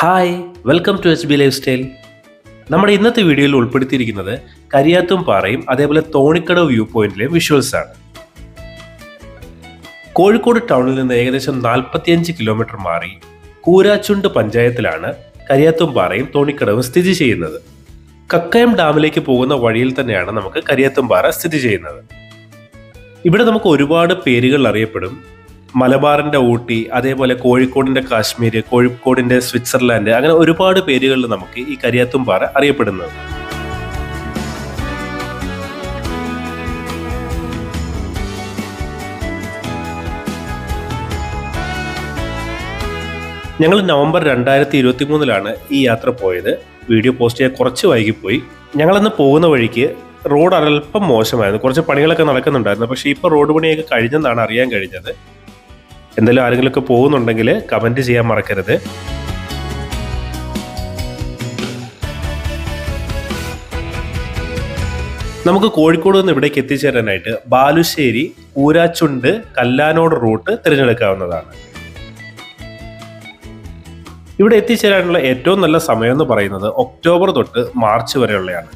hi welcome to H B lifestyle നമ്മുടെ ഇന്നത്തെ വീഡിയോയിൽ ഉൾപ്പെടുത്തിയിരിക്കുന്നത് കരിയാത്തും പാറയും അതേപോലെ തോണിക്കടവ് വ്യൂ പോയിന്റിലെ വിഷ്വൽസ് ആണ് കോഴിക്കോട് ടൗണിൽ നിന്ന് ഏകദേശം നാൽപ്പത്തിയഞ്ച് കിലോമീറ്റർ മാറി കൂരാച്ചുണ്ട് പഞ്ചായത്തിലാണ് കരിയാത്തും പാറയും തോണിക്കടവും സ്ഥിതി ചെയ്യുന്നത് കക്കയം ഡാമിലേക്ക് പോകുന്ന വഴിയിൽ തന്നെയാണ് നമുക്ക് കരിയാത്തും പാറ സ്ഥിതി ചെയ്യുന്നത് ഇവിടെ നമുക്ക് ഒരുപാട് പേരുകൾ അറിയപ്പെടും മലബാറിന്റെ ഊട്ടി അതേപോലെ കോഴിക്കോടിന്റെ കാശ്മീർ കോഴിക്കോടിന്റെ സ്വിറ്റ്സർലാൻഡ് അങ്ങനെ ഒരുപാട് പേരുകളിൽ നമുക്ക് ഈ കരിയാത്തും പാറ അറിയപ്പെടുന്നത് ഞങ്ങൾ നവംബർ രണ്ടായിരത്തി ഇരുപത്തി മൂന്നിലാണ് ഈ യാത്ര പോയത് വീഡിയോ പോസ്റ്റ് ചെയ്യാൻ കുറച്ച് വൈകിപ്പോയി ഞങ്ങളന്ന് പോകുന്ന വഴിക്ക് റോഡ് അല്പം മോശമായിരുന്നു കുറച്ച് പണികളൊക്കെ നടക്കുന്നുണ്ടായിരുന്നു പക്ഷേ ഇപ്പോൾ റോഡ് പണിയൊക്കെ കഴിഞ്ഞെന്നാണ് അറിയാൻ കഴിഞ്ഞത് എന്തായാലും ആരെങ്കിലുമൊക്കെ പോകുന്നുണ്ടെങ്കിൽ കമൻറ്റ് ചെയ്യാൻ മറക്കരുത് നമുക്ക് കോഴിക്കോട് നിന്ന് ഇവിടേക്ക് എത്തിച്ചേരാനായിട്ട് ബാലുശ്ശേരി കൂരാച്ചുണ്ട് കല്ലാനോട് റൂട്ട് തിരഞ്ഞെടുക്കാവുന്നതാണ് ഇവിടെ എത്തിച്ചേരാനുള്ള ഏറ്റവും നല്ല സമയം എന്ന് പറയുന്നത് ഒക്ടോബർ തൊട്ട് മാർച്ച് വരെയുള്ളതാണ്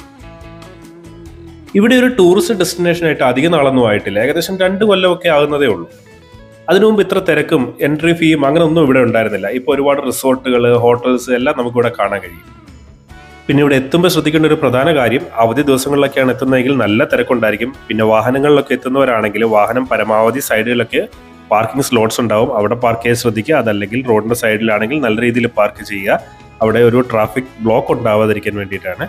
ഇവിടെ ഒരു ടൂറിസ്റ്റ് ഡെസ്റ്റിനേഷൻ ആയിട്ട് അധിക നാളൊന്നും ആയിട്ടില്ല ഏകദേശം രണ്ട് കൊല്ലമൊക്കെ ആകുന്നതേ ഉള്ളൂ അതിനു മുമ്പ് ഇത്ര തിരക്കും എൻട്രി ഫീയും അങ്ങനെ ഒന്നും ഇവിടെ ഉണ്ടായിരുന്നില്ല ഇപ്പോൾ ഒരുപാട് റിസോർട്ടുകൾ ഹോട്ടൽസ് എല്ലാം നമുക്ക് ഇവിടെ കാണാൻ കഴിയും പിന്നെ ഇവിടെ എത്തുമ്പോൾ ശ്രദ്ധിക്കേണ്ട ഒരു പ്രധാന കാര്യം അവധി ദിവസങ്ങളിലൊക്കെയാണ് എത്തുന്നതെങ്കിൽ നല്ല തിരക്കുണ്ടായിരിക്കും പിന്നെ വാഹനങ്ങളിലൊക്കെ എത്തുന്നവരാണെങ്കിൽ വാഹനം പരമാവധി സൈഡുകളിലൊക്കെ പാർക്കിംഗ് സ്ലോട്ട്സ് ഉണ്ടാവും അവിടെ പാർക്ക് ചെയ്യാൻ ശ്രദ്ധിക്കുക അതല്ലെങ്കിൽ റോഡിന്റെ സൈഡിലാണെങ്കിൽ നല്ല രീതിയിൽ പാർക്ക് ചെയ്യുക അവിടെ ഒരു ട്രാഫിക് ബ്ലോക്ക് ഉണ്ടാവാതിരിക്കാൻ വേണ്ടിയിട്ടാണ്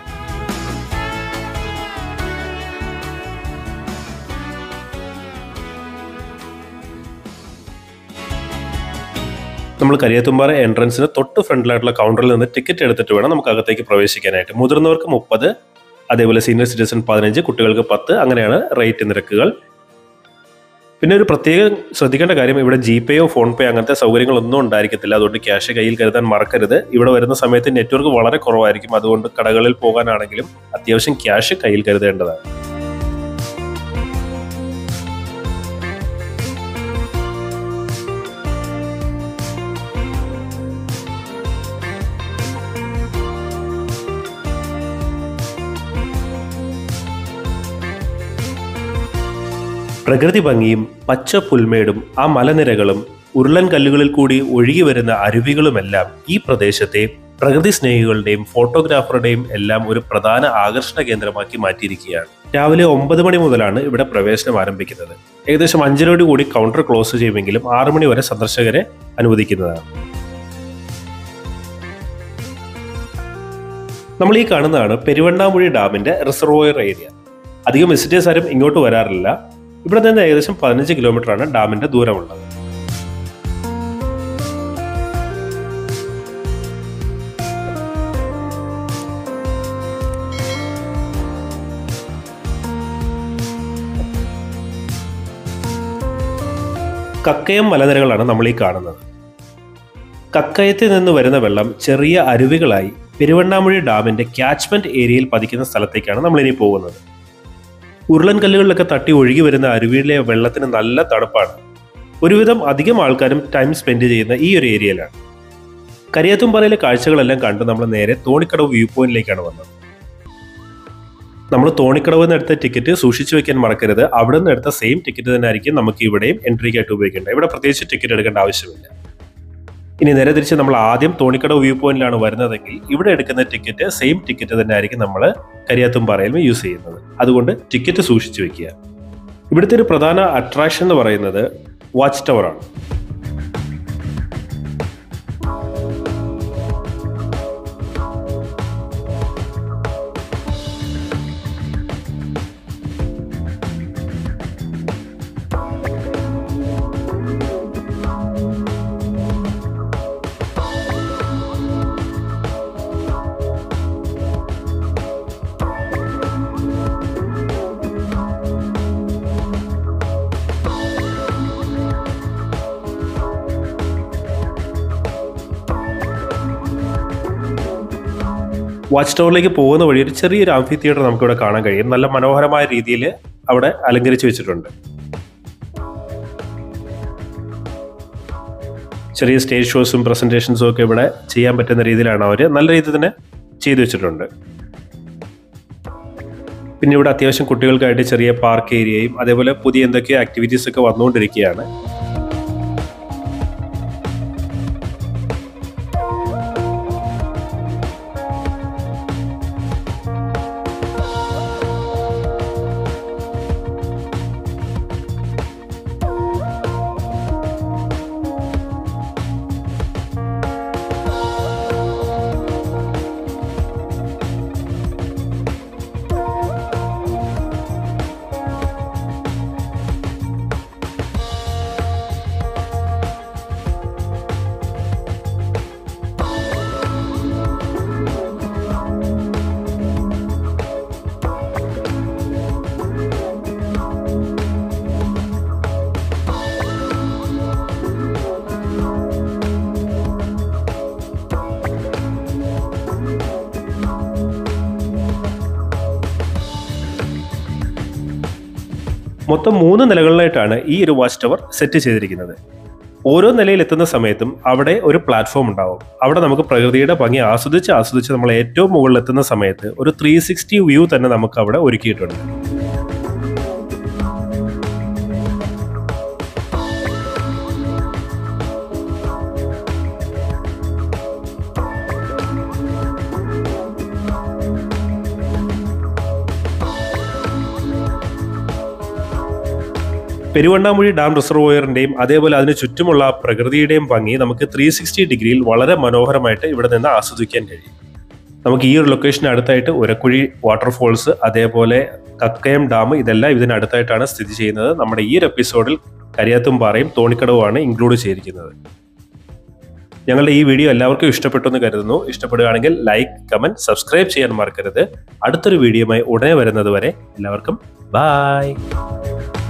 നമ്മൾ കരിയത്തുമ്പാറ എൻട്രൻസിന് തൊട്ട് ഫ്രണ്ടിലായിട്ടുള്ള കൗണ്ടറിൽ നിന്ന് ടിക്കറ്റ് എടുത്തിട്ട് വേണം നമുക്ക് അകത്തേക്ക് പ്രവേശിക്കാനായിട്ട് മുതിർന്നവർക്ക് മുപ്പത് അതേപോലെ സീനിയർ സിറ്റിസൺ പതിനഞ്ച് കുട്ടികൾക്ക് പത്ത് അങ്ങനെയാണ് റേറ്റ് നിരക്കുകൾ പിന്നെ ഒരു പ്രത്യേകം ശ്രദ്ധിക്കേണ്ട കാര്യം ഇവിടെ ജി പേയോ ഫോൺ പേ അങ്ങനത്തെ സൗകര്യങ്ങളൊന്നും ഉണ്ടായിരിക്കത്തില്ല അതുകൊണ്ട് ക്യാഷ് കയ്യിൽ കരുതാൻ മറക്കരുത് ഇവിടെ വരുന്ന സമയത്ത് നെറ്റ്വർക്ക് വളരെ കുറവായിരിക്കും അതുകൊണ്ട് കടകളിൽ പോകാനാണെങ്കിലും അത്യാവശ്യം ക്യാഷ് കയ്യിൽ കരുതേണ്ടതാണ് പ്രകൃതി ഭംഗിയും പച്ച പുൽമേടും ആ മലനിരകളും ഉരുളൻ കല്ലുകളിൽ കൂടി ഒഴുകി വരുന്ന അരുവികളുമെല്ലാം ഈ പ്രദേശത്തെ പ്രകൃതി സ്നേഹികളുടെയും ഫോട്ടോഗ്രാഫറുടെയും എല്ലാം ഒരു പ്രധാന ആകർഷണ കേന്ദ്രമാക്കി മാറ്റിയിരിക്കുകയാണ് രാവിലെ ഒമ്പത് മണി മുതലാണ് ഇവിടെ പ്രവേശനം ആരംഭിക്കുന്നത് ഏകദേശം അഞ്ചരയോട് കൂടി കൗണ്ടർ ക്ലോസ് ചെയ്യുമെങ്കിലും ആറു മണി വരെ സന്ദർശകരെ അനുവദിക്കുന്നതാണ് നമ്മൾ ഈ കാണുന്നതാണ് പെരുവണ്ണാമുഴി ഡാമിന്റെ റിസർവോയർ ഏരിയ അധികം വിസിറ്റേഴ്സ് ആരും ഇങ്ങോട്ട് വരാറില്ല ഇവിടെ നിന്ന് ഏകദേശം പതിനഞ്ച് കിലോമീറ്റർ ആണ് ഡാമിന്റെ ദൂരമുള്ളത് കക്കയം മലനിരകളാണ് നമ്മൾ ഈ കാണുന്നത് കക്കയത്തിൽ നിന്ന് വരുന്ന വെള്ളം ചെറിയ അരുവികളായി പെരുവണ്ണാമുഴി ഡാമിന്റെ ക്യാച്ച്മെന്റ് ഏരിയയിൽ പതിക്കുന്ന സ്ഥലത്തേക്കാണ് നമ്മൾ ഇനി പോകുന്നത് ഉരുളൻ കല്ലുകളിലൊക്കെ തട്ടി ഒഴുകി വരുന്ന അരുവിയിലെ വെള്ളത്തിന് നല്ല തണുപ്പാണ് ഒരുവിധം അധികം ആൾക്കാരും ടൈം സ്പെൻഡ് ചെയ്യുന്ന ഈ ഒരു ഏരിയയിലാണ് കരിയാത്തുംപാറയിലെ കാഴ്ചകളെല്ലാം കണ്ട് നമ്മൾ നേരെ തോണിക്കടവ് വ്യൂ പോയിന്റിലേക്കാണ് വന്നത് നമ്മൾ തോണിക്കടവ് നിന്ന് എടുത്ത ടിക്കറ്റ് സൂക്ഷിച്ചു വെക്കാൻ മറക്കരുത് അവിടെ നിന്ന് എടുത്ത സെയിം ടിക്കറ്റ് തന്നെ ആയിരിക്കും നമുക്ക് ഇവിടെയും എൻട്രിക്കായിട്ട് ഉപയോഗിക്കേണ്ടത് ഇവിടെ പ്രത്യേകിച്ച് ടിക്കറ്റ് എടുക്കേണ്ട ആവശ്യമില്ല ഇനി നേരെ തിരിച്ച് നമ്മൾ ആദ്യം തോണിക്കടവ് വ്യൂ പോയിന്റിലാണ് വരുന്നതെങ്കിൽ ഇവിടെ എടുക്കുന്ന ടിക്കറ്റ് സെയിം ടിക്കറ്റ് തന്നെ ആയിരിക്കും നമ്മൾ കരിയാത്തുംപാറയിലും യൂസ് ചെയ്യുന്നത് അതുകൊണ്ട് ടിക്കറ്റ് സൂക്ഷിച്ചു വെക്കുക ഇവിടുത്തെ ഒരു പ്രധാന അട്രാക്ഷൻ എന്ന് പറയുന്നത് വാച്ച് ടവർ ആണ് വാച്ച് ടവറിലേക്ക് പോകുന്ന വഴി ഒരു ചെറിയൊരു ആംഫി തിയേറ്റർ നമുക്കിവിടെ കാണാൻ കഴിയും നല്ല മനോഹരമായ രീതിയിൽ അവിടെ അലങ്കരിച്ചു വെച്ചിട്ടുണ്ട് ചെറിയ സ്റ്റേജ് ഷോസും പ്രസൻറ്റേഷൻസും ഒക്കെ ഇവിടെ ചെയ്യാൻ പറ്റുന്ന രീതിയിലാണ് അവർ നല്ല രീതിയിൽ തന്നെ ചെയ്തു വെച്ചിട്ടുണ്ട് പിന്നെ ഇവിടെ അത്യാവശ്യം കുട്ടികൾക്കായിട്ട് ചെറിയ പാർക്ക് ഏരിയയും അതേപോലെ പുതിയ എന്തൊക്കെയോ ആക്ടിവിറ്റീസ് ഒക്കെ വന്നുകൊണ്ടിരിക്കുകയാണ് മൊത്തം മൂന്ന് നിലകളിലായിട്ടാണ് ഈ ഒരു വാച്ച് ടവർ സെറ്റ് ചെയ്തിരിക്കുന്നത് ഓരോ നിലയിൽ എത്തുന്ന സമയത്തും അവിടെ ഒരു പ്ലാറ്റ്ഫോം ഉണ്ടാവും അവിടെ നമുക്ക് പ്രകൃതിയുടെ ഭംഗി ആസ്വദിച്ച് ആസ്വദിച്ച് നമ്മൾ ഏറ്റവും മുകളിൽ എത്തുന്ന സമയത്ത് ഒരു ത്രീ സിക്സ്റ്റി വ്യൂ തന്നെ നമുക്ക് അവിടെ ഒരുക്കിയിട്ടുണ്ട് പെരുവണ്ണാമൊഴി ഡാം റിസർവോയറിന്റെയും അതേപോലെ അതിന് ചുറ്റുമുള്ള ആ പ്രകൃതിയുടെയും ഭംഗി നമുക്ക് ത്രീ സിക്സ്റ്റി ഡിഗ്രിയിൽ വളരെ മനോഹരമായിട്ട് ഇവിടെ നിന്ന് ആസ്വദിക്കാൻ കഴിയും നമുക്ക് ഈ ഒരു ലൊക്കേഷന് അടുത്തായിട്ട് ഉരക്കുഴി വാട്ടർഫോൾസ് അതേപോലെ കക്കയം ഡാം ഇതെല്ലാം ഇതിനടുത്തായിട്ടാണ് സ്ഥിതി ചെയ്യുന്നത് നമ്മുടെ ഈ ഒരു എപ്പിസോഡിൽ കരിയാത്തുംപാറയും തോണിക്കടവുമാണ് ഇൻക്ലൂഡ് ചെയ്തിരിക്കുന്നത് ഞങ്ങളുടെ ഈ വീഡിയോ എല്ലാവർക്കും ഇഷ്ടപ്പെട്ടു എന്ന് കരുതുന്നു ഇഷ്ടപ്പെടുകയാണെങ്കിൽ ലൈക്ക് കമന്റ് സബ്സ്ക്രൈബ് ചെയ്യാൻ മറക്കരുത് അടുത്തൊരു വീഡിയോയുമായി ഉടനെ വരുന്നത് വരെ എല്ലാവർക്കും ബായ്